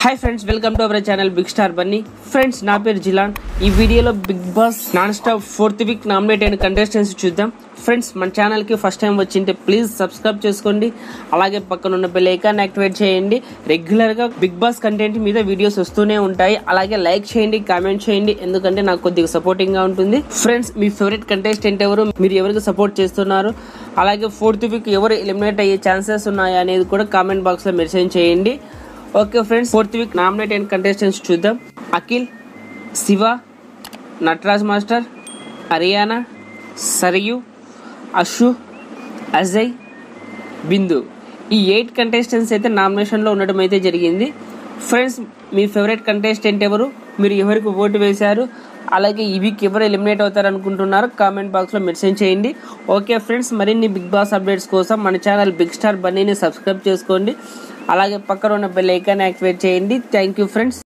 hi friends welcome to our channel big star Bunny friends నా పేరు జిలాన్ ఈ వీడియోలో Bigg Boss non stop fourth week nominate అయిన contestants చూద్దాం ఫ్రెండ్స్ మన ఛానల్కి ఫస్ట్ టైం వచ్చింటే ప్లీజ్ సబ్స్క్రైబ్ చేసుకోండి అలాగే పక్కన ఉన్న బెల్ ఐకాన్ యాక్టివేట్ చేయండి రెగ్యులర్గా బిగ్ బాస్ కంటెంట్ మీద వీడియోస్ వస్తూనే ఉంటాయి అలాగే లైక్ చేయండి కామెంట్ చేయండి ఎందుకంటే నాకు కొద్దిగా సపోర్టింగ్గా ఉంటుంది ఫ్రెండ్స్ మీ ఫేవరెట్ కంటెస్టెంట్ ఎవరు మీరు ఎవరికి సపోర్ట్ చేస్తున్నారు అలాగే ఫోర్త్ వీక్ ఎవరు ఎలిమినేట్ అయ్యే ఛాన్సెస్ ఉన్నాయా అనేది కూడా కామెంట్ బాక్స్లో మెన్షన్ చేయండి okay friends fourth week nominate అయిన కంటెస్టెంట్స్ చూద్దాం అఖిల్ శివ నటరాజ్ మాస్టర్ హరియానా సరియు అషు అజయ్ బిందు ఈ ఎయిట్ కంటెస్టెంట్స్ అయితే నామినేషన్లో ఉండడం అయితే జరిగింది ఫ్రెండ్స్ మీ ఫేవరెట్ కంటెస్టెంట్ ఎవరు మీరు ఎవరికి ఓటు వేశారు అలాగే ఈ వీక్ ఎవరు ఎలిమినేట్ అవుతారు అనుకుంటున్నారు కామెంట్ బాక్స్లో మెన్షన్ చేయండి ఓకే ఫ్రెండ్స్ మరిన్ని బిగ్ బాస్ అప్డేట్స్ కోసం మన ఛానల్ బిగ్ స్టార్ బన్నీని సబ్స్క్రైబ్ చేసుకోండి అలాగే పక్కన ఉన్న బెల్ ఐకాన్ యాక్టివేట్ చేయండి థ్యాంక్ యూ ఫ్రెండ్స్